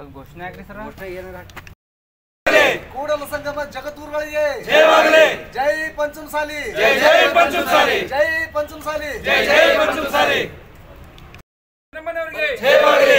ಸ್ವಲ್ಪ ಘೋಷಣೆ ಆಗ್ರಿ ಸರ ಕೂಡಲ ಸಂಗಮ ಜಗದ್ಗುರುಗಳಿಗೆ ಜಯವಾಗಲಿ ಜೈ ಪಂಚಮಸಾಲಿ ಜೈ ಜೈ ಪಂಚಮಸಾಲಿ ಜೈ ಪಂಚಮಸಾಲಿ ಜೈ ಜೈ ಪಂಚಮಸಾಲಿ ಚೆನ್ನಮ್ಮನವರಿಗೆ ಜಯವಾಗಲಿ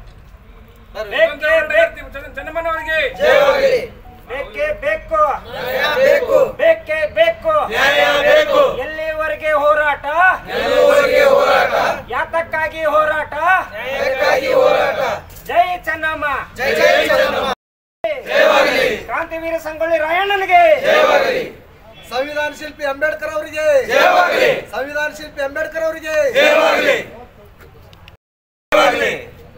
ಚೆನ್ನಮ್ಮನವರಿಗೆ ಜಯವಾಗಲಿ ಬೇಕೇ ಬೇಕು ಬೇಕು ಬೇಕೇ ಬೇಕು ನ್ಯಾಯ ಬೇಕು ಎಲ್ಲಿವರೆಗೆ ಹೋರಾಟ ಎಲ್ಲುವರೆಗೆ ಹೋರಾಟ ಯಾತಕ್ಕಾಗಿ ಹೋರಾಟ ನ್ಯಾಯಕ್ಕಾಗಿ ಹೋರಾಟ ಜೈ ಚೆನ್ನಮ್ಮ ಜೈ ಜೈ ಚೆನ್ನಮ್ಮ ಜಯವಾಗಲಿ ಕ್ರಾಂತಿವೀರ ಸಂಗೊಳ್ಳಿ ರಾಯಣ್ಣನಿಗೆ ಜಯವಾಗಲಿ ಸಂವಿಧಾನ ಶಿಲ್ಪಿ ಅಂಬೇಡ್ಕರ್ ಅವರಿಗೆ ಜಯವಾಗಲಿ ಸಂವಿಧಾನ ಶಿಲ್ಪಿ ಅಂಬೇಡ್ಕರ್ ಅವರಿಗೆ ಜಯವಾಗಲಿ ಜಯವಾಗಲಿ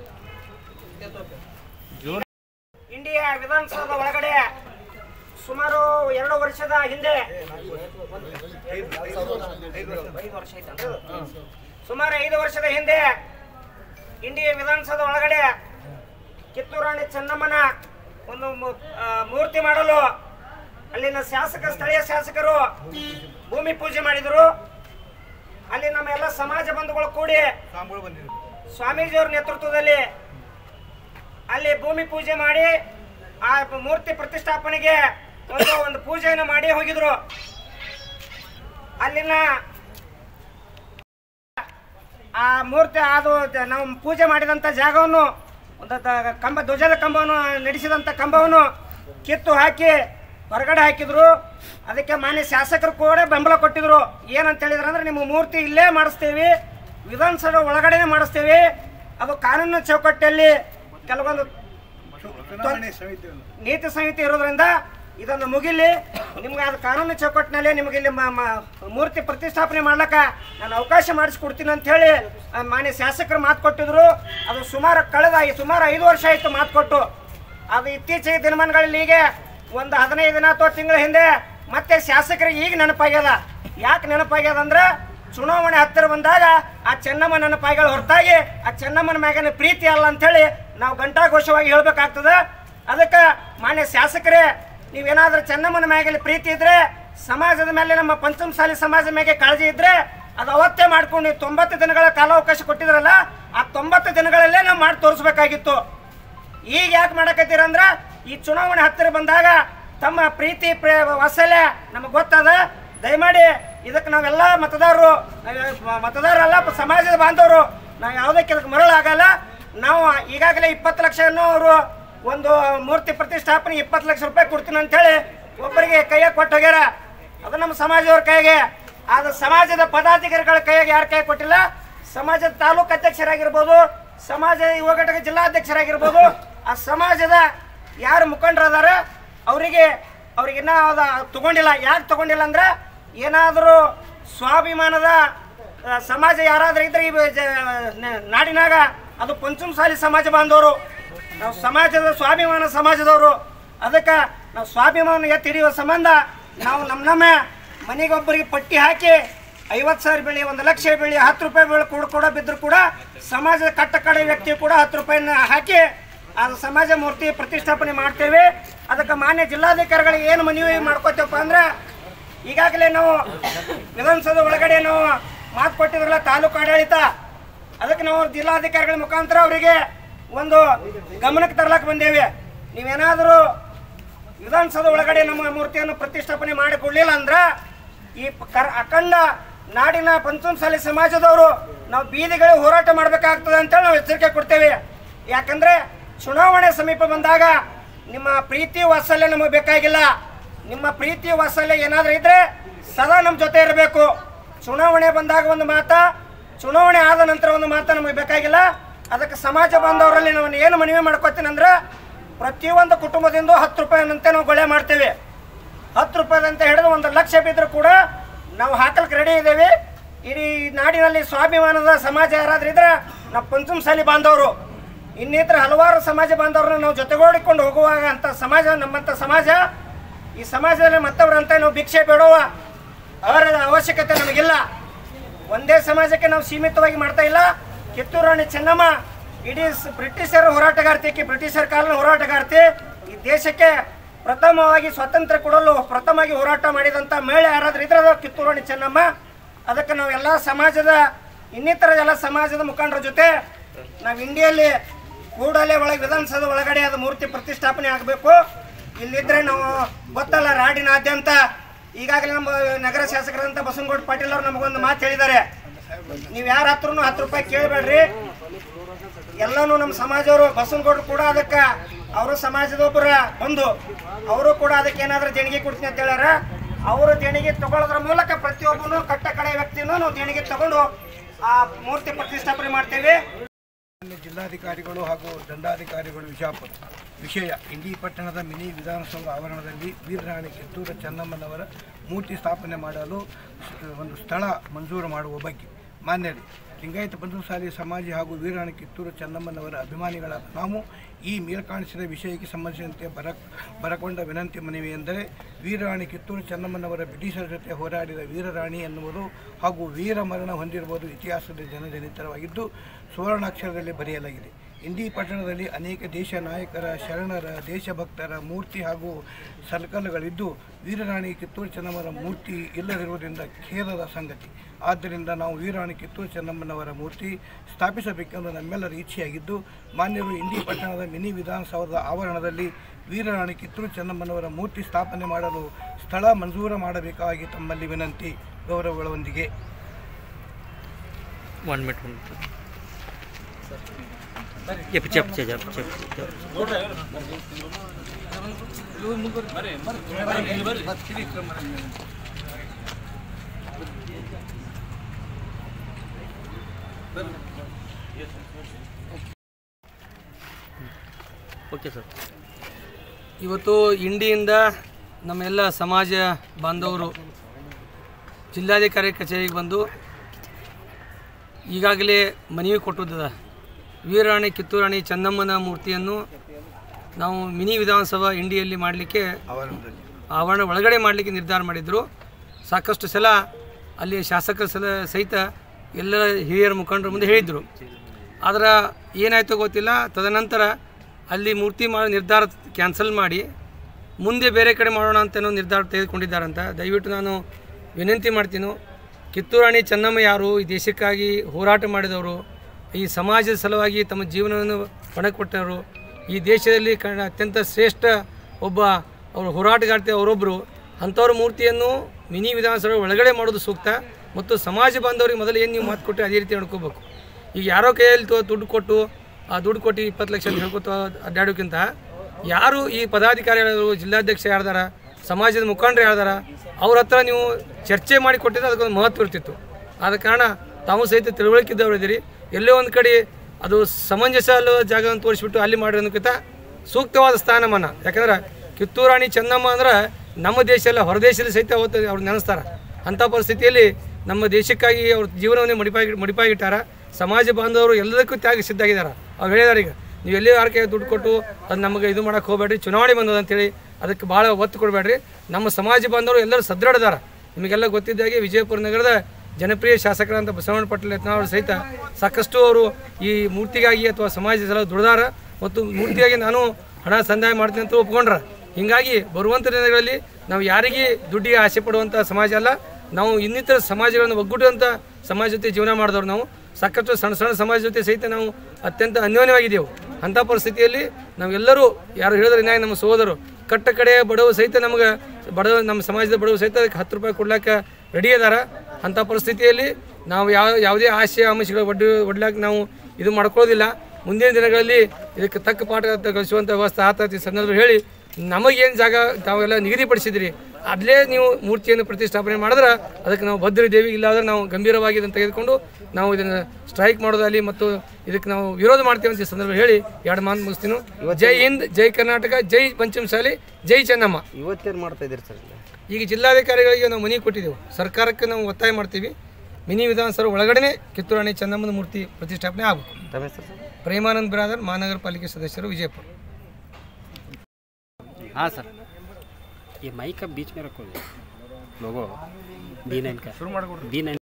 ಇಂಡಿಯಾ ವಿಧಾನಸೌಧ ಒಳಗಡೆ ಸುಮಾರು ಎರಡು ವರ್ಷದ ಹಿಂದೆ ಐದು ವರ್ಷ ಆಯ್ತಾ? ಸುಮಾರು ಐದು ವರ್ಷದ ಹಿಂದೆ ಇಂಡಿಯಾ ವಿಧಾನಸೌಧ ಒಳಗಡೆ ಕಿತ್ತೂರು ರಾಣಿ ಚೆನ್ನಮ್ಮನ ಒಂದು ಮು- ಆ, ಮೂರ್ತಿ ಮಾಡಲು ಅಲ್ಲಿನ ಶಾಸಕ ಸ್ಥಳೀಯ ಶಾಸಕರು ಭೂಮಿ ಪೂಜೆ ಮಾಡಿದರು ಅಲ್ಲಿ ನಮ್ಮ ಎಲ್ಲ ಸಮಾಜ ಬಂಧುಗಳು ಕೂಡಿ ಸ್ವಾಮೀಜಿಯವರ ನೇತೃತ್ವದಲ್ಲಿ ಅಲ್ಲಿ ಭೂಮಿ ಪೂಜೆ ಮಾಡಿ ಆ ಮೂರ್ತಿ ಪ್ರತಿಷ್ಠಾಪನೆಗೆ ಒಂದು ಒಂದು ಪೂಜೆಯನ್ನು ಮಾಡಿ ಹೋಗಿದ್ರು ಅಲ್ಲಿನ ಆ ಮೂರ್ತಿ ಅದು ದ- ನಾವು ಪೂಜೆ ಮಾಡಿದಂಥ ಜಾಗವನ್ನು ಒಂದು ದ- ಕಂಬ ಧ್ವಜದ ಕಂಬವನ್ನು ನಡೆಸಿದಂಥ ಕಂಬವನ್ನು ಕಿತ್ತು ಹಾಕಿ ಹೊರಗಡೆ ಹಾಕಿದ್ರು ಅದಕ್ಕೆ ಮಾನ್ಯ ಶಾಸಕರು ಕೂಡ ಬೆಂಬಲ ಕೊಟ್ಟಿದ್ರು ಏನಂತ ಹೇಳಿದ್ರು ಅಂದ್ರೆ ನಿಮ್ಮ ಮೂರ್ತಿ ಇಲ್ಲೇ ಮಾಡಿಸ್ತೀವಿ ವಿಧಾನಸಭೆ ಒಳಗಡೆನೆ ಮಾಡಿಸ್ತೀವಿ ಅದು ಕಾನೂನು ಚೌಕಟ್ಟಲ್ಲಿ ಕೆಲವೊಂದು ನೀತಿ ಸಂಹಿತೆ ಇರೋದ್ರಿಂದ ಇದನ್ನು ಮುಗಿಲಿ ನಿಮ್ಗೆ ಅದು ಕಾನೂನು ಚೌಕಟ್ಟಿನಲ್ಲಿ ನಿಮಗೆ ಇಲ್ಲಿ ಮ- ಮ- ಮೂರ್ತಿ ಪ್ರತಿಷ್ಠಾಪನೆ ಮಾಡ್ಲಕ್ಕ ನಾನು ಅವಕಾಶ ಮಾಡಿಸ್ಕೊಡ್ತೀನಿ ಅಂತ ಹೇಳಿ ಆ ಮಾನ್ಯ ಶಾಸಕರು ಮಾತು ಕೊಟ್ಟಿದ್ರು ಅದು ಸುಮಾರು ಕಳೆದ ಐ- ಸುಮಾರು ಐದು ವರ್ಷ ಆಯಿತು ಮಾತು ಕೊಟ್ಟು ಅದು ಇತ್ತೀಚೆಗೆ ದಿನಮಾನಗಳಲ್ಲಿ ಈಗ ಒಂದು ಹದಿನೈದು ದಿನ ಅಥವಾ ತಿಂಗಳ ಹಿಂದೆ ಮತ್ತೆ ಶಾಸಕರಿಗೆ ಈಗ ನೆನಪಾಗ್ಯದ ಯಾಕೆ ನೆನಪಾಗ್ಯದ ಅಂದ್ರೆ ಚುನಾವಣೆ ಹತ್ತಿರ ಬಂದಾಗ ಆ ಚೆನ್ನಮ್ಮ ನೆನಪಾಗ್ಯಾಳ ಹೊರತಾಗಿ ಆ ಚೆನ್ನಮ್ಮನ ಮ್ಯಾಗಿನ ಪ್ರೀತಿ ಅಲ್ಲ ಅಂತೇಳಿ ನಾವು ಘಂಟಾಘೋಷವಾಗಿ ಹೇಳ್ಬೇಕಾಗ್ತದೆ ಅದಕ್ಕೆ ಮಾನ್ಯ ಶಾಸಕರೇ ನೀವೇನಾದ್ರೂ ಚೆನ್ನಮ್ಮನ ಮ್ಯಾಗಲಿ ಪ್ರೀತಿ ಇದ್ರೆ ಸಮಾಜದ ಮೇಲೆ ನಮ್ಮ ಪಂಚಮಸಾಲಿ ಸಮಾಜದ ಮೇಲೆ ಕಾಳಜಿ ಇದ್ರೆ ಅದು ಅವತ್ತೇ ಮಾಡ್ಕೊಂಡು ನೀವು ತೊಂಬತ್ತು ದಿನಗಳ ಕಾಲಾವಕಾಶ ಕೊಟ್ಟಿದ್ರಲ್ಲ ಆ ತೊಂಬತ್ತು ದಿನಗಳಲ್ಲೇ ನಾವು ಮಾಡಿ ತೋರಿಸ್ಬೇಕಾಗಿತ್ತು ಈಗ ಯಾಕೆ ಮಾಡಕತ್ತೀರ ಅಂದ್ರೆ ಈ ಚುನಾವಣೆ ಹತ್ತಿರ ಬಂದಾಗ ತಮ್ಮ ಪ್ರೀತಿ ಪ್ರೇ- ವಾತ್ಸಲ್ಯ ನಮಗೆ ಗೊತ್ತದ ದಯಮಾಡಿ ಇದಕ್ಕೆ ನಾವೆಲ್ಲ ಮತದಾರರು ನಾವ್ ಮತದಾರರಲ್ಲ ಪ- ಸಮಾಜದ ಬಾಂಧವರು ನಾವು ಯಾವುದಕ್ಕೆ ಇದಕ್ಕೆ ಮರಳಾಗಲ್ಲ ನಾವು ಈಗಾಗಲೇ ಇಪ್ಪತ್ತು ಲಕ್ಷವನ್ನು ಅವರು ಒಂದು ಮೂರ್ತಿ ಪ್ರತಿಷ್ಠಾಪನೆ ಇಪ್ಪತ್ತು ಲಕ್ಷ ರೂಪಾಯಿ ಕೊಡ್ತೀನಿ ಅಂತೇಳಿ ಒಬ್ಬರಿಗೆ ಕೈಯಾಗ ಕೊಟ್ಟು ಹೋಗ್ಯಾರ ಅದು ನಮ್ಮ ಸಮಾಜದವ್ರ ಕೈಗೆ ಆದ್ರೆ ಸಮಾಜದ ಪದಾಧಿಕಾರಿಗಳ ಕೈಯಾಗ ಯಾರ ಕೈ ಕೊಟ್ಟಿಲ್ಲ ಸಮಾಜದ ತಾಲೂಕು ಅಧ್ಯಕ್ಷರಾಗಿರ್ಬೋದು ಸಮಾಜ ಯುವ ಘಟಕ ಜಿಲ್ಲಾಧ್ಯಕ್ಷರಾಗಿರ್ಬೋದು ಆ ಸಮಾಜದ ಯಾರು ಮುಖಂಡರದಾರ ಅವರಿಗೆ ಅವ್ರಿಗೆ ಇನ್ನೂ ಅದು ತಗೊಂಡಿಲ್ಲ ಯಾಕೆ ತಗೊಂಡಿಲ್ಲ ಅಂದ್ರೆ ಏನಾದರೂ ಸ್ವಾಭಿಮಾನದ ಆ, ಸಮಾಜ ಯಾರಾದ್ರೂ ಇದ್ರೆ ಈ ಜ- ನ- ನಾಡಿನಾಗ ಅದು ಪಂಚಮಸಾಲಿ ಸಮಾಜ ಬಾಂಧವರು ನಾವು ಸಮಾಜದ ಸ್ವಾಭಿಮಾನ ಸಮಾಜದವರು ಅದಕ್ಕೆ ನಾವು ಸ್ವಾಭಿಮಾನ ಎತ್ತಿ ಹಿಡಿಯುವ ಸಂಬಂಧ ನಾವು ನಮ್ಮ ನಮ್ಮ ಮನೆಗೊಬ್ಬರಿಗೆ ಪಟ್ಟಿ ಹಾಕಿ ಐವತ್ತು ಸಾವಿರ ಬೆಳೆ ಒಂದು ಲಕ್ಷ ಬೆಳೆ ಹತ್ತು ರೂಪಾಯಿ ಬೆಳೆ ಕೂಡ ಕೂಡ ಬಿದ್ದರೂ ಕೂಡ ಸಮಾಜದ ಕಟ್ಟ ಕಡೆ ವ್ಯಕ್ತಿ ಕೂಡ ಹತ್ತು ರೂಪಾಯಿನ ಹಾಕಿ ಅದು ಸಮಾಜ ಮೂರ್ತಿ ಪ್ರತಿಷ್ಠಾಪನೆ ಮಾಡ್ತೇವೆ ಅದಕ್ಕೆ ಮಾನ್ಯ ಜಿಲ್ಲಾಧಿಕಾರಿಗಳಿಗೆ ಏನು ಮನವಿ ಮಾಡ್ಕೋತೇವಪ್ಪ ಅಂದ್ರೆ ಈಗಾಗಲೇ ನಾವು ವಿಧಾನಸೌಧ ಒಳಗಡೆ ನಾವು ಮಾತು ಕೊಟ್ಟಿದ್ರಲ್ಲ ತಾಲೂಕು ಆಡಳಿತ ಅದಕ್ಕೆ ನಾವು ಜಿಲ್ಲಾಧಿಕಾರಿಗಳ ಮುಖಾಂತರ ಅವರಿಗೆ ಒಂದು ಗಮನಕ್ಕೆ ತರ್ಲಕ್ಕೆ ಬಂದೇವೆ ನೀವೇನಾದರೂ ವಿಧಾನಸೌಧ ಒಳಗಡೆ ನಮ್ಮ ಮೂರ್ತಿಯನ್ನು ಪ್ರತಿಷ್ಠಾಪನೆ ಮಾಡಿಕೊಡ್ಲಿಲ್ಲ ಅಂದ್ರೆ ಈ ಪ- ಕರ್ ಅಖಂಡ ನಾಡಿನ ಪಂಚಮಸಾಲಿ ಸಮಾಜದವರು ನಾವು ಬೀದಿಗಳಿಗೆ ಹೋರಾಟ ಮಾಡಬೇಕಾಗ್ತದೆ ಅಂತೇಳಿ ನಾವು ಎಚ್ಚರಿಕೆ ಕೊಡ್ತೇವೆ ಯಾಕಂದ್ರೆ ಚುನಾವಣೆ ಸಮೀಪ ಬಂದಾಗ ನಿಮ್ಮ ಪ್ರೀತಿ ವಾತ್ಸಲ್ಯ ನಮಗೆ ಬೇಕಾಗಿಲ್ಲ ನಿಮ್ಮ ಪ್ರೀತಿ ವಾತ್ಸಲ್ಯ ಏನಾದರೂ ಇದ್ರೆ ಸದಾ ನಮ್ಮ ಜೊತೆ ಇರಬೇಕು ಚುನಾವಣೆ ಬಂದಾಗ ಒಂದು ಮಾತ ಚುನಾವಣೆ ಆದ ನಂತರ ಒಂದು ಮಾತು ನಮಗೆ ಬೇಕಾಗಿಲ್ಲ ಅದಕ್ಕೆ ಸಮಾಜ ಬಾಂಧವರಲ್ಲಿ ನಾವು ಏನು ಮನವಿ ಮಾಡ್ಕೋತೀನಿ ಅಂದ್ರೆ ಪ್ರತಿಯೊಂದು ಕುಟುಂಬದಿಂದ ಹತ್ತು ರೂಪಾಯಿನಂತೆ ನಾವು ಗೊಳೆ ಮಾಡ್ತೇವೆ ಹತ್ತು ರೂಪಾಯಿದಂತೆ ಹಿಡಿದು ಒಂದು ಲಕ್ಷ ಬಿದ್ದರೂ ಕೂಡ ನಾವು ಹಾಕಲಿಕ್ಕೆ ರೆಡಿ ಇದ್ದೇವೆ ಇಡೀ ನಾಡಿನಲ್ಲಿ ಸ್ವಾಭಿಮಾನದ ಸಮಾಜ ಯಾರಾದ್ರೂ ಇದ್ರೆ ನಾವು ಪಂಚಮಸಾಲಿ ಬಾಂಧವರು ಇನ್ನಿತರ ಹಲವಾರು ಸಮಾಜ ಬಾಂಧವರನ್ನ ನಾವು ಜೊತೆಗೂಡಿಕೊಂಡು ಹೋಗುವಾಗ ಅಂತ ಸಮಾಜ ನಮ್ಮಂಥ ಸಮಾಜ ಈ ಸಮಾಜದಲ್ಲಿ ಮತ್ತವರಂತೆ ನಾವು ಭಿಕ್ಷೆ ಬೇಡುವ ಅವರ ಅವಶ್ಯಕತೆ ನಮಗಿಲ್ಲ ಒಂದೇ ಸಮಾಜಕ್ಕೆ ನಾವು ಸೀಮಿತವಾಗಿ ಮಾಡ್ತಾ ಇಲ್ಲ ಕಿತ್ತೂರು ರಾಣಿ ಚೆನ್ನಮ್ಮ ಇಡೀ ಸ- ಬ್ರಿಟಿಷರ ಹೋರಾಟಗಾರ್ತಿ ಆಕಿ ಬ್ರಿಟಿಷರ ಕಾಲದ ಹೋರಾಟಗಾರ್ತಿ ಈ ದೇಶಕ್ಕೆ ಪ್ರಥಮವಾಗಿ ಸ್ವಾತಂತ್ರ್ಯ ಕೊಡಲು ಪ್ರಥಮವಾಗಿ ಹೋರಾಟ ಮಾಡಿದಂಥ ಮಹಿಳೆ ಯಾರಾದ್ರೂ ಇದ್ರೆ ಅದು ಕಿತ್ತೂರು ರಾಣಿ ಚೆನ್ನಮ್ಮ ಅದಕ್ಕೆ ನಾವು ಎಲ್ಲ ಸಮಾಜದ ಇನ್ನಿತರ ಎಲ್ಲ ಸಮಾಜದ ಮುಖಂಡರ ಜೊತೆ ನಾವು ಇಂಡಿಯಲ್ಲಿ ಕೂಡಲೇ ಒಳಗೆ ವಿಧಾನಸೌಧ ಒಳಗಡೆ ಅದು ಮೂರ್ತಿ ಪ್ರತಿಷ್ಠಾಪನೆ ಆಗಬೇಕು ಇಲ್ಲಿದ್ರೆ ನಾವು ಗೊತ್ತಲ್ಲ ನಾಡಿನಾದ್ಯಂತ ಈಗಾಗಲೇ ನಮ್ಮ ನಗರ ಶಾಸಕರಂತ ಬಸವನಗೌಡ ಪಾಟೀಲ್ ಅವರು ನಮಗೊಂದು ಮಾತು ಹೇಳಿದ್ದಾರೆ ನೀವು ಯಾರ ಹತ್ರನು ಹತ್ತು ರೂಪಾಯಿ ಕೇಳಬೇಡ್ರಿ ಎಲ್ಲನೂ ನಮ್ಮ ಸಮಾಜವರು ಬಸವನಗೌಡರು ಕೂಡ ಅದಕ್ಕೆ ಅವರು ಸಮಾಜದೊಬ್ಬರ ಬಂದು ಅವರು ಕೂಡ ಅದಕ್ಕೆ ಏನಾದರೂ ದೇಣಿಗೆ ಕೊಡ್ತೀನಿ ಅಂತ ಹೇಳ್ಯಾರ ಅವರು ದೇಣಿಗೆ ತಗೊಳ್ಳೋದ್ರ ಮೂಲಕ ಪ್ರತಿಯೊಬ್ಬನು ಕಟ್ಟ ಕಡೆ ವ್ಯಕ್ತಿನೂ ನಾವು ದೇಣಿಗೆ ತಗೊಂಡು ಆ ಮೂರ್ತಿ ಪ್ರತಿಷ್ಠಾಪನೆ ಮಾಡ್ತೇವೆ ಮಾನ್ಯ ಜಿಲ್ಲಾಧಿಕಾರಿಗಳು ಹಾಗೂ ದಂಡಾಧಿಕಾರಿಗಳು ವಿಜಾಪುರ ವಿಷಯ ಇಂಡಿ ಪಟ್ಟಣದ ಮಿನಿ ವಿಧಾನಸೌಧ ಆವರಣದಲ್ಲಿ ವೀರರಾಣಿ ಕಿತ್ತೂರು ಚೆನ್ನಮ್ಮನವರ ಮೂರ್ತಿ ಸ್ಥಾಪನೆ ಮಾಡಲು ಸ್- ಒಂದು ಸ್ಥಳ ಮಂಜೂರು ಮಾಡುವ ಬಗ್ಗೆ ಮಾನ್ಯರೇ ಲಿಂಗಾಯತ ಬಂಧುಸಾಲಿ ಸಮಾಜ ಹಾಗೂ ವೀರರಾಣಿ ಕಿತ್ತೂರು ಚೆನ್ನಮ್ಮನವರ ಅಭಿಮಾನಿಗಳಾದ ನಾವು ಈ ಮೇಲ್ಕಾಣಿಸಿದ ವಿಷಯಕ್ಕೆ ಸಂಬಂಧಿಸಿದಂತೆ ಬರ ಬರಕೊಂಡ ವಿನಂತಿ ಮನವಿ ಎಂದರೆ ವೀರರಾಣಿ ಕಿತ್ತೂರು ಚೆನ್ನಮ್ಮನವರ ಬ್ರಿಟಿಷರ ಜೊತೆ ಹೋರಾಡಿದ ವೀರರಾಣಿ ಎನ್ನುವುದು ಹಾಗೂ ವೀರ ಮರಣ ಹೊಂದಿರುವುದು ಇತಿಹಾಸದ ಜನಜನಿತರವಾಗಿದ್ದು ಸುವರ್ಣಾಕ್ಷರದಲ್ಲಿ ಬರೆಯಲಾಗಿದೆ ಇಂಡಿ ಪಟ್ಟಣದಲ್ಲಿ ಅನೇಕ ದೇಶ ನಾಯಕರ ಶರಣರ ದೇಶಭಕ್ತರ ಮೂರ್ತಿ ಹಾಗೂ ಸರ್ಕಲ್ಗಳಿದ್ದು ವೀರರಾಣಿ ಕಿತ್ತೂರು ಚೆನ್ನಮ್ಮನ ಮೂರ್ತಿ ಇಲ್ಲದಿರುವುದರಿಂದ ಖೇದದ ಸಂಗತಿ ಆದ್ದರಿಂದ ನಾವು ವೀರರಾಣಿ ಕಿತ್ತೂರು ಚೆನ್ನಮ್ಮನವರ ಮೂರ್ತಿ ಸ್ಥಾಪಿಸಬೇಕೆಂದು ನಮ್ಮೆಲ್ಲರ ಇಚ್ಛೆಯಾಗಿದ್ದು ಮಾನ್ಯರು ಇಂಡಿ ಪಟ್ಟಣದ ಮಿನಿ ವಿಧಾನಸೌಧದ ಆವರಣದಲ್ಲಿ ವೀರರಾಣಿ ಕಿತ್ತೂರು ಚೆನ್ನಮ್ಮನವರ ಮೂರ್ತಿ ಸ್ಥಾಪನೆ ಮಾಡಲು ಸ್ಥಳ ಮಂಜೂರು ಮಾಡಬೇಕಾಗಿ ತಮ್ಮಲ್ಲಿ ವಿನಂತಿ ಗೌರವಗಳೊಂದಿಗೆ वन मिनट वन मिनट ये पीछे पीछे जा पीछे पीछे जा। ಓಕೆ ಸರ್ ಇವತ್ತು ಇಂಡಿಯಿಂದ ನಮ್ಮೆಲ್ಲ ಸಮಾಜ ಬಾಂಧವರು ಜಿಲ್ಲಾಧಿಕಾರಿ ಕಚೇರಿಗೆ ಬಂದು ಈಗಾಗಲೇ ಮನವಿ ಕೊಟ್ಟದ ವೀರರಾಣಿ ಕಿತ್ತೂರಾಣಿ ಚೆನ್ನಮ್ಮನ ಮೂರ್ತಿಯನ್ನು ನಾವು ಮಿನಿ ವಿಧಾನಸಭಾ ಇಂಡಿಯಲ್ಲಿ ಮಾಡಲಿಕ್ಕೆ ಆವರಣದಲ್ಲಿ ಆವರಣ ಒಳಗಡೆ ಮಾಡಲಿಕ್ಕೆ ನಿರ್ಧಾರ ಮಾಡಿದರು ಸಾಕಷ್ಟು ಸಲ ಅಲ್ಲಿ ಶಾಸಕರ ಸಲ ಸಹಿತ ಎಲ್ಲ ಹಿರಿಯರ ಮುಖಂಡರ ಮುಂದೆ ಹೇಳಿದರು ಆದರೆ ಏನಾಯಿತು ಗೊತ್ತಿಲ್ಲ ತದನಂತರ ಅಲ್ಲಿ ಮೂರ್ತಿ ಮಾಡೋ ನಿರ್ಧಾರ ಕ್ಯಾನ್ಸಲ್ ಮಾಡಿ ಮುಂದೆ ಬೇರೆ ಕಡೆ ಮಾಡೋಣ ಅಂತ ಏನೋ ನಿರ್ಧಾರ ತೆಗೆದುಕೊಂಡಿದ್ದಾರಂತ ದಯವಿಟ್ಟು ನಾನು ವಿನಂತಿ ಮಾಡ್ತೀನಿ ಕಿತ್ತೂರಾಣಿ ಚೆನ್ನಮ್ಮ ಯಾರು ಈ ದೇಶಕ್ಕಾಗಿ ಹೋರಾಟ ಮಾಡಿದವರು ಈ ಸಮಾಜದ ಸಲುವಾಗಿ ತಮ್ಮ ಜೀವನವನ್ನು ಪಣ ಕೊಟ್ಟವರು ಈ ದೇಶದಲ್ಲಿ ಕ ಅತ್ಯಂತ ಶ್ರೇಷ್ಠ ಒಬ್ಬ ಅವರು ಹೋರಾಟಗಾರ್ತಿ ಅವರೊಬ್ಬರು ಅಂಥವ್ರ ಮೂರ್ತಿಯನ್ನು ಮಿನಿ ವಿಧಾನಸಭೆ ಒಳಗಡೆ ಮಾಡೋದು ಸೂಕ್ತ ಮತ್ತು ಸಮಾಜ ಬಾಂಧವರಿಗೆ ಮೊದಲು ಏನು ನೀವು ಮಾತು ಕೊಟ್ಟು ಅದೇ ರೀತಿ ನಡ್ಕೋಬೇಕು ಈಗ ಯಾರೋ ಕೈಯಲ್ಲಿ ತೊ- ದುಡ್ಡು ಕೊಟ್ಟು ಆ ದುಡ್ಡು ಕೊಟ್ಟು ಇಪ್ಪತ್ತು ಲಕ್ಷ ಅಂತ ಹೇಳ್ಕೊತ ಅಡ್ಡಾಡೋಕ್ಕಿಂತ ಯಾರು ಈ ಪದಾಧಿಕಾರಿಗಳು ಜಿಲ್ಲಾಧ್ಯಕ್ಷ ಯಾರ್ದಾರ ಸಮಾಜದ ಮುಖಂಡರು ಯಾರ್ದಾರ ಅವ್ರ ಹತ್ರ ನೀವು ಚರ್ಚೆ ಮಾಡಿ ಕೊಟ್ಟಿದ್ರೆ ಅದಕ್ಕೊಂದು ಮಹತ್ವ ಇರ್ತಿತ್ತು ಆದ ಕಾರಣ ತಾವು ಸಹಿತ ತಿಳುವಳಿಕಿದ್ದವ್ರು ಇದ್ದೀರಿ ಎಲ್ಲೋ ಒಂದು ಕಡೆ ಅದು ಸಮಂಜಸ ಅಲ್ಲೋ ಜಾಗವನ್ನು ತೋರಿಸ್ಬಿಟ್ಟು ಅಲ್ಲಿ ಮಾಡಿರೋದಕ್ಕಿಂತ ಸೂಕ್ತವಾದ ಸ್ಥಾನಮಾನ ಯಾಕಂದ್ರೆ ಕಿತ್ತೂರಾಣಿ ಚೆನ್ನಮ್ಮ ಅಂದ್ರೆ ನಮ್ಮ ದೇಶ ಅಲ್ಲ ಹೊರದೇಶದಲ್ಲಿ ಸಹಿತ ಅವತ್ತು ಅವ್ರು ನೆನೆಸ್ತಾರೆ ಅಂಥ ಪರಿಸ್ಥಿತಿಯಲ್ಲಿ ನಮ್ಮ ದೇಶಕ್ಕಾಗಿ ಅವ್ರ ಜೀವನವನ್ನೇ ಮುಡಿಪಾಗಿ ಮುಡಿಪಾಗಿಟ್ಟಾರ ಸಮಾಜ ಬಾಂಧವರು ಎಲ್ಲದಕ್ಕೂ ತ್ಯಾಗ ಸಿದ್ಧಾಗಿದ್ದಾರೆ ಅವ್ರು ಹೇಳಿದಾರೆ ಈಗ ನೀವು ಎಲ್ಲಿ ಯಾರ ಕೈ ದುಡ್ಡು ಕೊಟ್ಟು ಅದು ನಮಗೆ ಇದು ಮಾಡೋಕೆ ಹೋಗ್ಬೇಡ್ರಿ ಚುನಾವಣೆ ಬಂದದ ಅಂತೇಳಿ ಅದಕ್ಕೆ ಭಾಳ ಒತ್ತು ಕೊಡಬೇಡ್ರಿ ನಮ್ಮ ಸಮಾಜ ಬಾಂಧವರು ಎಲ್ಲರೂ ಸದೃಢದಾರ ನಿಮಗೆಲ್ಲ ಗೊತ್ತಿದ್ದಾಗೆ ವಿಜಯಪುರ ನಗರದ ಜನಪ್ರಿಯ ಶಾಸಕರಂತ ಬಸವಣ್ಣ ಪಟೇಲ್ ಯತ್ನಾಳ್ ಸಹಿತ ಸಾಕಷ್ಟು ಅವರು ಈ ಮೂರ್ತಿಗಾಗಿ ಅಥವಾ ಸಮಾಜದ ಸಲ ದುಡ್ದಾರ ಮತ್ತು ಮೂರ್ತಿಯಾಗಿ ನಾನು ಹಣ ಸಂದಾಯ ಮಾಡ್ತೀನಿ ಅಂತ ಒಪ್ಕೊಂಡ್ರ ಹೀಗಾಗಿ ಬರುವಂಥ ದಿನಗಳಲ್ಲಿ ನಾವು ಯಾರಿಗೆ ದುಡ್ಡಿಗೆ ಆಸೆ ಪಡುವಂಥ ಸಮಾಜ ಅಲ್ಲ ನಾವು ಇನ್ನಿತರ ಸಮಾಜಗಳನ್ನು ಒಗ್ಗೂಡುವಂಥ ಸಮಾಜ ಜೊತೆ ಜೀವನ ಮಾಡಿದವ್ರು ನಾವು ಸಾಕಷ್ಟು ಸಣ್ಣ ಸಣ್ಣ ಸಮಾಜ ಜೊತೆ ಸಹಿತ ನಾವು ಅತ್ಯಂತ ಅನ್ಯೋನ್ಯವಾಗಿದ್ದೆವು ಅಂಥ ಪರಿಸ್ಥಿತಿಯಲ್ಲಿ ನಾವೆಲ್ಲರೂ ಯಾರು ಹೇಳಿದ್ರೆ ಇನ್ನಾಗ ನಮ್ಮ ಸಹೋದರು ಕಟ್ಟ ಕಡೆ ಬಡವ ಸಹಿತ ನಮಗೆ ಬಡವ ನಮ್ಮ ಸಮಾಜದ ಬಡವ ಸಹಿತ ಅದಕ್ಕೆ ಹತ್ತು ರೂಪಾಯಿ ಕೊಡ್ಲಿಕ್ಕೆ ರೆಡಿ ಅದಾರ ಅಂಥ ಪರಿಸ್ಥಿತಿಯಲ್ಲಿ ನಾವು ಯಾವ ಯಾವುದೇ ಆಶಯ ಆಮಿಷಗಳು ಒಡ್ಡು ಒಡ್ಲಾಕ ನಾವು ಇದು ಮಾಡ್ಕೊಳ್ಳೋದಿಲ್ಲ ಮುಂದಿನ ದಿನಗಳಲ್ಲಿ ಇದಕ್ಕೆ ತಕ್ಕ ಪಾಠ ಕಲಿಸುವಂಥ ವ್ಯವಸ್ಥೆ ಆತತಿ ಸಂದರ್ಭ ಹೇಳಿ ನಮಗೇನು ಜಾಗ ತಾವೆಲ್ಲ ನಿಗದಿಪಡಿಸಿದ್ರಿ ಅಲ್ಲೇ ನೀವು ಮೂರ್ತಿಯನ್ನು ಪ್ರತಿಷ್ಠಾಪನೆ ಮಾಡಿದ್ರೆ ಅದಕ್ಕೆ ನಾವು ಭದ್ರಿದ್ದೇವೆ ಇಲ್ಲಾಂದ್ರೆ ನಾವು ಗಂಭೀರವಾಗಿ ಇದನ್ನು ತೆಗೆದುಕೊಂಡು ನಾವು ಇದನ್ನು ಸ್ಟ್ರೈಕ್ ಮಾಡೋದಲ್ಲಿ ಮತ್ತು ಇದಕ್ಕೆ ನಾವು ವಿರೋಧ ಮಾಡ್ತೇವೆ ಅಂತ ಈ ಸಂದರ್ಭ ಹೇಳಿ ಎರಡು ಮಾತು ಮುಗಿಸ್ತೀನಿ ಜೈ ಹಿಂದ್ ಜೈ ಕರ್ನಾಟಕ ಜೈ ಪಂಚಮಸಾಲಿ ಜೈ ಚೆನ್ನಮ್ಮ ಇವತ್ತೇನು ಮಾಡ್ತಾ ಇದ್ದೀರಿ ಸರ್ ಇಲ್ಲಿ ಈಗ ಜಿಲ್ಲಾಧಿಕಾರಿಗಳಿಗೆ ನಾವು ಮನವಿ ಕೊಟ್ಟಿದ್ದೆವು ಸರ್ಕಾರಕ್ಕೆ ನಾವು ಒತ್ತಾಯ ಮಾಡ್ತೀವಿ ಮಿನಿ ವಿಧಾನಸಭೆ ಒಳಗಡೆ ಕಿತ್ತೂರಾಣಿ ಚೆನ್ನಮ್ಮನ ಮೂರ್ತಿ ಪ್ರತಿಷ್ಠಾಪನೆ ಆಗಬೇಕು ತಮ್ಮ ಹೆಸರು ಸರ್ ಪ್ರೇಮಾನಂದ್ ಬ್ರಾದರ್ ಮಹಾನಗರ ಪಾಲಿಕೆ ಸದಸ್ಯರು ವಿಜಯಪುರ हाँ सर ये माइक का बीच में रखो लोगो बी नाइन का शुरू बी नाइन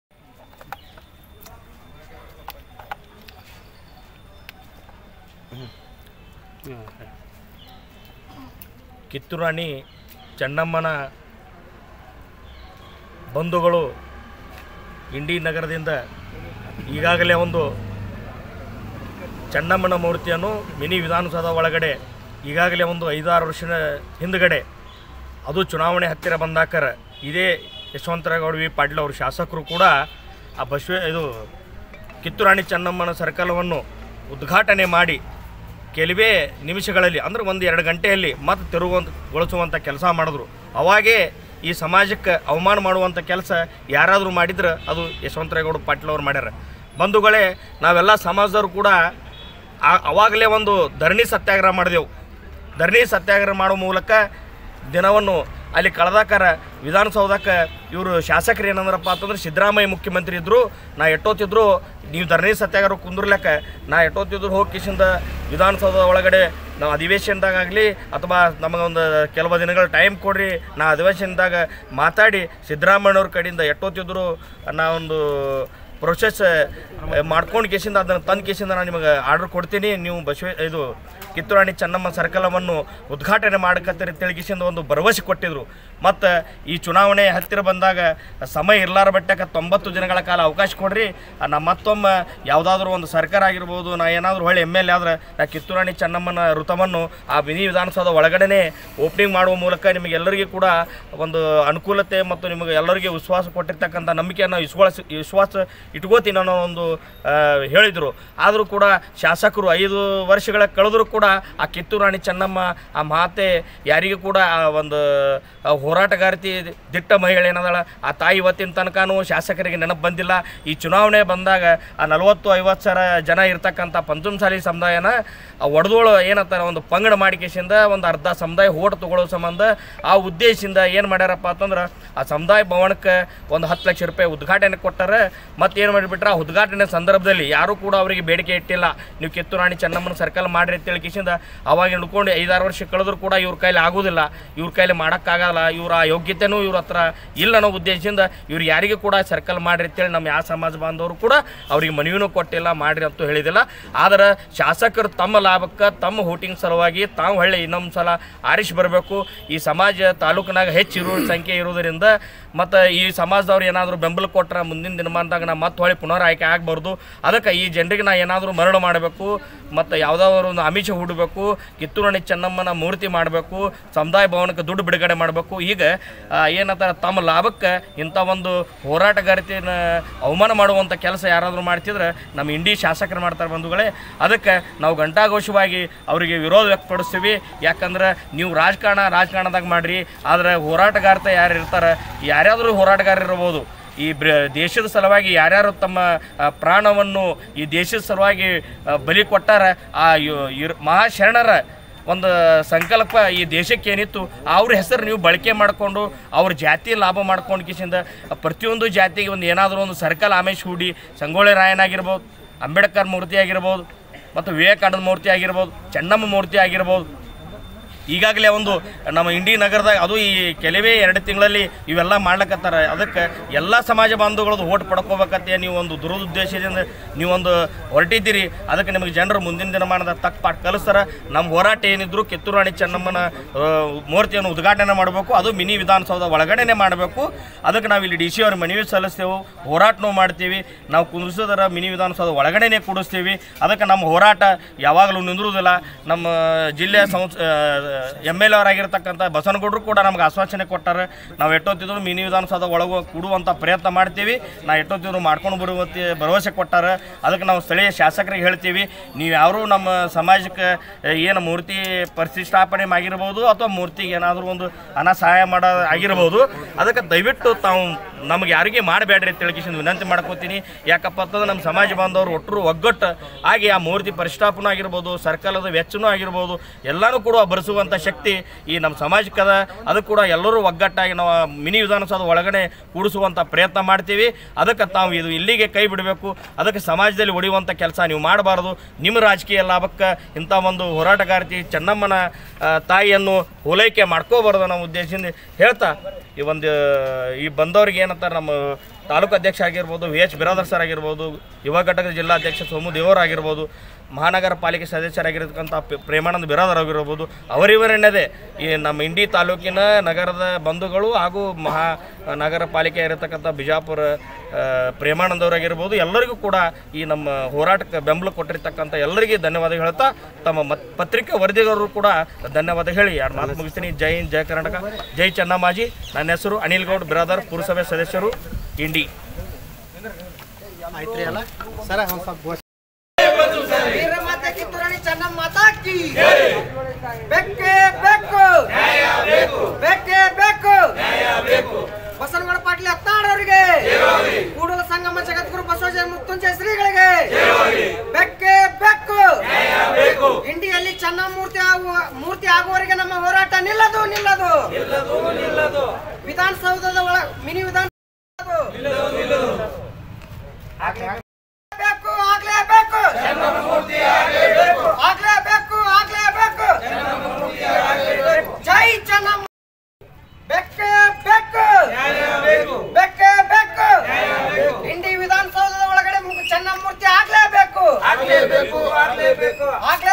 ಕಿತ್ತೂರಾಣಿ ಚೆನ್ನಮ್ಮನ ಬಂಧುಗಳು ಇಂಡಿ ನಗರದಿಂದ ಈಗಾಗಲೇ ಒಂದು ಚೆನ್ನಮ್ಮನ ಮೂರ್ತಿಯನ್ನು ಮಿನಿ ವಿಧಾನಸೌಧ ಒಳಗಡೆ ಈಗಾಗಲೇ ಒಂದು ಐದಾರು ವರ್ಷದ ಹಿಂದುಗಡೆ ಅದು ಚುನಾವಣೆ ಹತ್ತಿರ ಬಂದಾಕರ ಇದೇ ಯಶವಂತರಾಗೌಡ ವಿ ಪಾಟೀಲ್ ಅವರು ಶಾಸಕರು ಕೂಡ ಆ ಬಸವ ಇದು ಕಿತ್ತೂರಾಣಿ ಚೆನ್ನಮ್ಮನ ಸರ್ಕಲವನ್ನು ಉದ್ಘಾಟನೆ ಮಾಡಿ ಕೆಲವೇ ನಿಮಿಷಗಳಲ್ಲಿ ಅಂದ್ರೆ ಒಂದು ಎರಡು ಗಂಟೆಯಲ್ಲಿ ಮತ್ತೆ ತೆರವುಗೊಳಿಸುವಂಥ ಕೆಲಸ ಮಾಡಿದ್ರು ಅವಾಗೇ ಈ ಸಮಾಜಕ್ಕೆ ಅವಮಾನ ಮಾಡುವಂಥ ಕೆಲಸ ಯಾರಾದರೂ ಮಾಡಿದ್ರೆ ಅದು ಯಶವಂತರಾಗೌಡ ಪಾಟೀಲ್ ಅವ್ರು ಮಾಡ್ಯಾರ ಬಂಧುಗಳೇ ನಾವೆಲ್ಲ ಸಮಾಜದವ್ರು ಕೂಡ ಆ- ಅವಾಗಲೇ ಒಂದು ಧರಣಿ ಸತ್ಯಾಗ್ರಹ ಮಾಡಿದೆವು ಧರಣಿ ಸತ್ಯಾಗ್ರಹ ಮಾಡೋ ಮೂಲಕ ದಿನವನ್ನು ಅಲ್ಲಿ ಕಳೆದಾಕಾರ ವಿಧಾನಸೌಧಕ್ಕೆ ಇವರು ಶಾಸಕರು ಏನಂದ್ರಪ್ಪ ಅಂತಂದ್ರೆ ಸಿದ್ದರಾಮಯ್ಯ ಮುಖ್ಯಮಂತ್ರಿ ಇದ್ದರು ನಾ ಎಟ್ಟೋತಿದ್ರು ನೀವು ಧರಣಿ ಸತ್ಯಾಗ್ರಹ ಕುಂದ್ರಲಕ್ಕ ನಾ ಎಟ್ಟೋತಿದ್ರು ಹೋಗಿ ಕಿಶಿಂದ ವಿಧಾನಸೌಧ ಒಳಗಡೆ ನಾವು ಅಧಿವೇಶನದಾಗಲಿ ಅಥವಾ ನಮಗೊಂದು ಕೆಲವು ದಿನಗಳ ಟೈಮ್ ಕೊಡ್ರಿ ನಾ ಅಧಿವೇಶನದಾಗ ಮಾತಾಡಿ ಸಿದ್ದರಾಮಯ್ಯವ್ರ ಕಡೆಯಿಂದ ಎಟ್ಟೋತಿದ್ರು ನಾ ಒಂದು ಪ್ರೊಸೆಸ್ ಮಾಡ್ಕೊಂಡು ಕೇಸಿಂದ ಅದನ್ನು ತಂದು ಕೇಸಿಂದ ನಾನು ನಿಮಗೆ ಆರ್ಡರ್ ಕೊಡ್ತೀನಿ ನೀವು ಬಸವ ಇದು ಕಿತ್ತೂರಾಣಿ ಚೆನ್ನಮ್ಮ ಸರ್ಕಲವನ್ನು ಉದ್ಘಾಟನೆ ಮಾಡಕತ್ತೀರಿ ತಿಳಿಗಿಸಿಂದ ಒಂದು ಭರವಸೆ ಕೊಟ್ಟಿದ್ರು ಮತ್ತು ಈ ಚುನಾವಣೆ ಹತ್ತಿರ ಬಂದಾಗ ಸಮಯ ಇರ್ಲಾರ ಬಟ್ಟಕ್ಕೆ ತೊಂಬತ್ತು ದಿನಗಳ ಕಾಲ ಅವಕಾಶ ಕೊಡ್ರಿ ನಾ ಮತ್ತೊಮ್ಮೆ ಯಾವುದಾದ್ರೂ ಒಂದು ಸರ್ಕಾರ ಆಗಿರ್ಬೋದು ನಾ ಏನಾದರೂ ಹೊಳ್ಳಿ ಎಮ್ ಎಲ್ ಎ ಆದ್ರೆ ನಾ ಕಿತ್ತೂರಾಣಿ ಚೆನ್ನಮ್ಮನ ಋತವನ್ನು ಆ ಮಿನಿ ವಿಧಾನಸೌಧ ಒಳಗಡೆ ಓಪನಿಂಗ್ ಮಾಡುವ ಮೂಲಕ ನಿಮಗೆಲ್ಲರಿಗೂ ಕೂಡ ಒಂದು ಅನುಕೂಲತೆ ಮತ್ತು ನಿಮಗೆ ಎಲ್ಲರಿಗೆ ವಿಶ್ವಾಸ ಕೊಟ್ಟಿರ್ತಕ್ಕಂಥ ನಂಬಿಕೆಯನ್ನು ವಿಶ್ವಾಸ ವಿಶ್ವಾಸ ಇಟ್ಕೋತೀನಿ ಅನ್ನೋ ಒಂದು ಆ, ಹೇಳಿದರು ಆದರೂ ಕೂಡ ಶಾಸಕರು ಐದು ವರ್ಷಗಳ ಕಳೆದರೂ ಕೂಡ ಆ ಕಿತ್ತೂರಾಣಿ ಚೆನ್ನಮ್ಮ ಆ ಮಾತೆ ಯಾರಿಗೂ ಕೂಡ ಆ ಒಂದು ಆ ಹೋರಾಟಗಾರ್ತಿ ದಿಟ್ಟ ಮಹಿಳೆ ಏನದಾಳ ಆ ತಾಯಿ ಇವತ್ತಿನ ತನಕನೂ ಶಾಸಕರಿಗೆ ನೆನಪು ಬಂದಿಲ್ಲ ಈ ಚುನಾವಣೆ ಬಂದಾಗ ಆ ನಲವತ್ತು ಐವತ್ತು ಸಾವಿರ ಜನ ಇರ್ತಕ್ಕಂಥ ಪಂಚಮಸಾಲಿ ಸಮುದಾಯನ ಆ ಒಡೆದೋಳು ಏನಂತಾರೆ ಒಂದು ಪಂಗಡ ಮಾಡಿಕೆಸಿಂದ ಒಂದು ಅರ್ಧ ಸಮುದಾಯ ಓಟ್ ತಗೊಳ್ಳೋ ಸಂಬಂಧ ಆ ಉದ್ದೇಶದಿಂದ ಏನು ಮಾಡ್ಯಾರಪ್ಪ ಅಂತಂದ್ರೆ ಆ ಸಮುದಾಯ ಭವನಕ್ಕೆ ಒಂದು ಹತ್ತು ಲಕ್ಷ ರೂಪಾಯಿ ಉದ್ಘಾಟನೆ ಕೊಟ್ಟಾರೆ ಮತ್ತೆ ಏನು ಮಾಡಿಬಿಟ್ರೆ ಆ ಉದ್ಘಾಟನೆ ಸಂದರ್ಭದಲ್ಲಿ ಯಾರೂ ಕೂಡ ಅವರಿಗೆ ಬೇಡಿಕೆ ಇಟ್ಟಿಲ್ಲ ನೀವು ಕಿತ್ತೂರಾಣಿ ಚೆನ್ನಮ್ಮನ ಸರ್ಕಲ್ ಮಾಡ್ರಿ ಅಂತ ಹೇಳಿ ಕಿಸಿಂದ ಅವಾಗ ಹಿಡ್ಕೊಂಡು ಐದಾರು ವರ್ಷ ಕಳೆದ್ರು ಕೂಡ ಇವ್ರ ಕೈಲಿ ಆಗೋದಿಲ್ಲ ಇವ್ರ ಕೈಲಿ ಮಾಡೋಕ್ಕಾಗಲ್ಲ ಇವ್ರ ಆ ಯೋಗ್ಯತೆನೂ ಇವ್ರ ಹತ್ರ ಇಲ್ಲ ಅನ್ನೋ ಉದ್ದೇಶದಿಂದ ಇವ್ರು ಯಾರಿಗೂ ಕೂಡ ಸರ್ಕಲ್ ಮಾಡ್ರಿ ಅಂತೇಳಿ ನಮ್ಮ ಯಾವ ಸಮಾಜ ಬಾಂಧವರು ಕೂಡ ಅವ್ರಿಗೆ ಮನವಿನೂ ಕೊಟ್ಟಿಲ್ಲ ಮಾಡ್ರಿ ಅಂತ ಹೇಳಿದಿಲ್ಲ ಆದರೆ ಶಾಸಕರು ತಮ್ಮ ಲಾಭಕ್ಕೆ ತಮ್ಮ ವೋಟಿಂಗ್ ಸಲುವಾಗಿ ತಾವು ಹೊಳ್ಳಿ ಇನ್ನೊಂದು ಸಲ ಆರಿಸಿ ಬರಬೇಕು ಈ ಸಮಾಜ ತಾಲೂಕಿನಾಗ ಹೆಚ್ಚು ಇರೋ ಸಂಖ್ಯೆ ಇರೋದರಿಂದ ಮತ್ತು ಈ ಸಮಾಜದವ್ರು ಏನಾದರೂ ಬೆಂಬಲ ಕೊಟ್ಟರೆ ಮುಂದಿನ ದಿನಮಾನದಾಗ ನಾ ಮತ್ತೆ ಹೊಳ್ಳಿ ಪುನರ್ ಆಯ್ಕೆ ಆಗಬಾರ್ದು ಅದಕ್ಕೆ ಈ ಜನರಿಗೆ ನಾ ಏನಾದರೂ ಮರಣ ಮಾಡಬೇಕು ಮತ್ತು ಯಾವುದಾದ್ರು ಒಂದು ಆಮಿಷ ಹೂಡಬೇಕು ಕಿತ್ತೂರಾಣಿ ಚೆನ್ನಮ್ಮನ ಮೂರ್ತಿ ಮಾಡಬೇಕು ಸಮುದಾಯ ಭವನಕ್ಕೆ ದುಡ್ಡು ಬಿಡುಗಡೆ ಮಾಡಬೇಕು ಈಗ ಆ, ಏನಂತಾರೆ ತಮ್ಮ ಲಾಭಕ್ಕೆ ಇಂಥ ಒಂದು ಹೋರಾಟಗಾರಿಕೆನ ಅವಮಾನ ಮಾಡುವಂಥ ಕೆಲಸ ಯಾರಾದರೂ ಮಾಡ್ತಿದ್ರೆ ನಮ್ಮ ಇಂಡಿ ಶಾಸಕರು ಮಾಡ್ತಾರೆ ಬಂಧುಗಳೇ ಅದಕ್ಕೆ ನಾವು ಘಂಟಾಘೋಷವಾಗಿ ಅವರಿಗೆ ವಿರೋಧ ವ್ಯಕ್ತಪಡಿಸ್ತೀವಿ ಯಾಕಂದ್ರೆ ನೀವು ರಾಜಕಾರಣ ರಾಜಕಾರಣದಾಗ ಮಾಡ್ರಿ ಆದರೆ ಹೋರಾಟಗಾರ್ತ ಯಾರು ಇರ್ತಾರೆ ಯಾರ್ಯಾದರೂ ಹೋರಾಟಗಾರ ಇರ್ಬೋದು ಈ ಬ್ರ ದೇಶದ ಸಲುವಾಗಿ ಯಾರ್ಯಾರು ತಮ್ಮ ಆ, ಪ್ರಾಣವನ್ನು ಈ ದೇಶದ ಸಲುವಾಗಿ ಆ, ಬಲಿ ಕೊಟ್ಟಾರ ಆ ಯು- ಇರ್- ಮಹಾಶರಣರ ಒಂದು ಸಂಕಲ್ಪ ಈ ದೇಶಕ್ಕೆ ಏನಿತ್ತು ಅವ್ರ ಹೆಸರು ನೀವು ಬಳಕೆ ಮಾಡಿಕೊಂಡು ಅವ್ರ ಜಾತಿ ಲಾಭ ಮಾಡ್ಕೊಂಡು ಕಿಸಿಂದ ಪ್ರತಿಯೊಂದು ಜಾತಿಗೆ ಒಂದು ಏನಾದರೂ ಒಂದು ಸರ್ಕಲ್ ಆಮೇಶ್ ಹೂಡಿ ಸಂಗೊಳ್ಳಿ ರಾಯನಾಗಿರ್ಬೋದು ಅಂಬೇಡ್ಕರ್ ಮೂರ್ತಿ ಆಗಿರ್ಬೋದು ಮತ್ತು ವಿವೇಕಾನಂದ ಮೂರ್ತಿ ಆಗಿರ್ಬೋದು ಚೆನ್ನಮ್ಮ ಮೂರ್ತಿ ಆಗಿರ್ಬೋದು ಈಗಾಗಲೇ ಒಂದು ನಮ್ಮ ಇಂಡಿ ನಗರದಾಗ ಅದು ಈ ಕೆಲವೇ ಎರಡು ತಿಂಗಳಲ್ಲಿ ಇವೆಲ್ಲ ಮಾಡ್ಲಕತ್ತಾರ ಅದಕ್ಕೆ ಎಲ್ಲ ಸಮಾಜ ಬಾಂಧವಗಳದ್ದು ಓಟ್ ಪಡ್ಕೋಬೇಕಂತೆ ನೀವು ಒಂದು ದುರುದ್ದೇಶದಿಂದ ನೀವೊಂದು ಹೊರಟಿದ್ದೀರಿ ಅದಕ್ಕೆ ನಿಮಗೆ ಜನರು ಮುಂದಿನ ದಿನಮಾನದ ತಕ್ಕ ಪಾಠ ಕಲಿಸ್ತಾರ ನಮ್ಮ ಹೋರಾಟ ಏನಿದ್ರು ಕಿತ್ತೂರಾಣಿ ಚೆನ್ನಮ್ಮನ ಆ, ಮೂರ್ತಿಯನ್ನು ಉದ್ಘಾಟನೆ ಮಾಡಬೇಕು ಅದು ಮಿನಿ ವಿಧಾನಸೌಧ ಒಳಗಡೆನೆ ಮಾಡಬೇಕು ಅದಕ್ಕೆ ನಾವು ಇಲ್ಲಿ ಡಿ ಸಿ ಅವ್ರ ಮನವಿ ಸಲ್ಲಿಸ್ತೇವೆ ಹೋರಾಟನೂ ಮಾಡ್ತೀವಿ ನಾವು ಕುಂದ್ರಿಸೋದರ ಮಿನಿ ವಿಧಾನಸೌಧ ಒಳಗಡೆನೆ ಕೂಡಿಸ್ತೀವಿ ಅದಕ್ಕೆ ನಮ್ಮ ಹೋರಾಟ ಯಾವಾಗಲೂ ನಿಂದಿರುವುದಿಲ್ಲ ನಮ್ಮ ಜಿಲ್ಲೆಯ ಸಂಸ್ ಎಮ್ ಎಲ್ ಅವರಾಗಿರ್ತಕ್ಕಂಥ ಬಸನಗೌಡರು ಕೂಡ ನಮ್ಗೆ ಆಶ್ವಾಸನೆ ಕೊಟ್ಟಾರೆ ನಾವು ಎಷ್ಟೊತ್ತಿದ್ರು ಮಿನಿ ವಿಧಾನಸೌಧ ಒಳಗೆ ಕೂಡುವಂಥ ಪ್ರಯತ್ನ ಮಾಡ್ತೀವಿ ನಾ ಎಷ್ಟೊತ್ತಿದ್ರು ಮಾಡ್ಕೊಂಡು ಬರುವಂತೆ ಭರವಸೆ ಕೊಟ್ಟಾರೆ ಅದಕ್ಕೆ ನಾವು ಸ್ಥಳೀಯ ಶಾಸಕರಿಗೆ ಹೇಳ್ತೀವಿ ನೀವು ಯಾರು ನಮ್ಮ ಸಮಾಜಕ್ಕೆ ಏನು ಮೂರ್ತಿ ಪ್ರತಿಷ್ಠಾಪನೆ ಆಗಿರ್ಬೋದು ಅಥವಾ ಮೂರ್ತಿಗೆ ಏನಾದರೂ ಒಂದು ಹಣ ಸಹಾಯ ಮಾಡೋ ಆಗಿರ್ಬೋದು ಅದಕ್ಕೆ ದಯವಿಟ್ಟು ತಾವು ನಮಗೆ ಯಾರಿಗೆ ಮಾಡಬೇಡ್ರಿ ಅಂತ ಹೇಳಿ ವಿನಂತಿ ಮಾಡ್ಕೋತೀನಿ ಯಾಕಪ್ಪ ಅಂತಂದ್ರೆ ನಮ್ಮ ಸಮಾಜ ಬಾಂಧವರು ಒಟ್ಟರು ಒಗ್ಗಟ್ಟು ಆಗಿ ಆ ಮೂರ್ತಿ ಪರಿಷ್ಠಾಪನೆ ಆಗಿರ್ಬೋದು ಸರ್ಕಲದ ವೆಚ್ಚನೂ ಆಗಿರ್ಬೋದು ಎಲ್ಲನೂ ಕೂಡ ಭರಿಸುವಂಥ ಶಕ್ತಿ ಈ ನಮ್ಮ ಸಮಾಜಕ್ಕದ ಅದು ಕೂಡ ಎಲ್ಲರೂ ಒಗ್ಗಟ್ಟಾಗಿ ನಾವು ಆ ಮಿನಿ ವಿಧಾನಸೌಧ ಒಳಗಡೆ ಕೂಡಿಸುವಂಥ ಪ್ರಯತ್ನ ಮಾಡ್ತೀವಿ ಅದಕ್ಕೆ ತಾವು ಇದು ಇಲ್ಲಿಗೆ ಕೈ ಬಿಡಬೇಕು ಅದಕ್ಕೆ ಸಮಾಜದಲ್ಲಿ ಹೊಡೆಯುವಂಥ ಕೆಲಸ ನೀವು ಮಾಡಬಾರ್ದು ನಿಮ್ಮ ರಾಜಕೀಯ ಲಾಭಕ್ಕೆ ಇಂಥ ಒಂದು ಹೋರಾಟಗಾರ್ತಿ ಚೆನ್ನಮ್ಮನ ಆ, ತಾಯಿಯನ್ನು ಓಲೈಕೆ ಮಾಡ್ಕೋಬಾರ್ದು ಅನ್ನೋ ಉದ್ದೇಶದಿಂದ ಹೇಳ್ತಾ ಈ ಒಂದು ಈ ಬಂದವ್ರಿಗೆ ಏನಂತಾರೆ ನಮ್ಮ ತಾಲೂಕು ಅಧ್ಯಕ್ಷ ಆಗಿರ್ಬೋದು ವಿ ಎಚ್ ಬಿರಾದರ್ ಸರ್ ಆಗಿರ್ಬೋದು ಯುವ ಘಟಕದ ಜಿಲ್ಲಾಧ್ಯಕ್ಷ ಸೋಮು ದೇವರ್ ಆಗಿರ್ಬೋದು ಮಹಾನಗರ ಪಾಲಿಕೆ ಸದಸ್ಯರಾಗಿರ್ತಕ್ಕಂಥ ಪೆ- ಪ್ರೇಮಾನಂದ ಬಿರಾದರ್ ಆಗಿರ್ಬೋದು ಅವರಿವರೆನ್ನದೇ ಈ ನಮ್ಮ ಇಂಡಿ ತಾಲೂಕಿನ ನಗರದ ಬಂಧುಗಳು ಹಾಗೂ ಮಹಾ ನಗರ ಪಾಲಿಕೆ ಇರತಕ್ಕಂಥ ಬಿಜಾಪುರ ಆ, ಪ್ರೇಮಾನಂದ್ ಅವರಾಗಿರ್ಬೋದು ಎಲ್ಲರಿಗೂ ಕೂಡ ಈ ನಮ್ಮ ಹೋರಾಟಕ್ಕೆ ಬೆಂಬಲ ಕೊಟ್ಟಿರ್ತಕ್ಕಂಥ ಎಲ್ಲರಿಗೂ ಧನ್ಯವಾದ ಹೇಳ್ತಾ ತಮ್ಮ ಮತ್ ಪತ್ರಿಕಾ ವರದಿಗಾರರು ಕೂಡ ಧನ್ಯವಾದ ಹೇಳಿ ಎರಡು ಮಾತು ಮುಗಿಸ್ತೀನಿ ಜೈ ಹಿಂದ್ ಜೈ ಕರ್ನಾಟಕ ಜೈ ಚೆನ್ನಮ್ಮಾಜಿ ನನ್ನ ಹೆಸರು ಅನಿಲ್ ಗೌಡ್ ಬಿರಾದರ್ ಪುರಸಭೆ ಸದಸ್ಯರು ಇಂಡಿ ವೀರಮಾತೆ ಕಿತ್ತೂರಾಣಿ ಚೆನ್ನಮ್ಮ ಮಾತಾಕಿ ಬೆಕ್ಕೆ ಬೇಕು ಬೆಕ್ಕೆ ಬೇಕು ಬಸವನಗೌಡ ಪಾಟೀಲ್ ಹತ್ತಾಡ್ ಅವರಿಗೆ ಕೂಡಲ ಸಂಗಮ ಜಗದ್ಗುರು ಬಸವಜನ ಮುತ್ತುಂಜಯ ಶ್ರೀಗಳಿಗೆ ಬೆಕ್ಕೆ ಬೇಕು ಇಂಡಿಯಲ್ಲಿ ಚೆನ್ನಮ್ಮ ಮೂರ್ತಿ ಆಗುವ ಮೂರ್ತಿ ಆಗುವವರೆಗೆ ನಮ್ಮ ಹೋರಾಟ ನಿಲ್ಲದು ನಿಲ್ಲದು ವಿಧಾನಸೌಧದ ಒಳ ಮಿನಿ ವಿಧಾನ ಬೇಕು ಆಗ್ಲೇಬೇಕು ಆಗ್ಲೇಬೇಕು ಆಗ್ಲೇಬೇಕು ಜೈ ಚೆನ್ನಮ್ಮ ಬೆಕ್ಕೆ ಬೇಕು ಬೆಕ್ಕೆ ಬೇಕು ಇಂಡಿ ವಿಧಾನಸೌಧದ ಒಳಗಡೆ ಮು- ಚೆನ್ನಮ್ಮ ಮೂರ್ತಿ ಆಗ್ಲೇಬೇಕು ಆಗ್ಲೇಬೇಕು ಆಗ್ಲೇಬೇಕು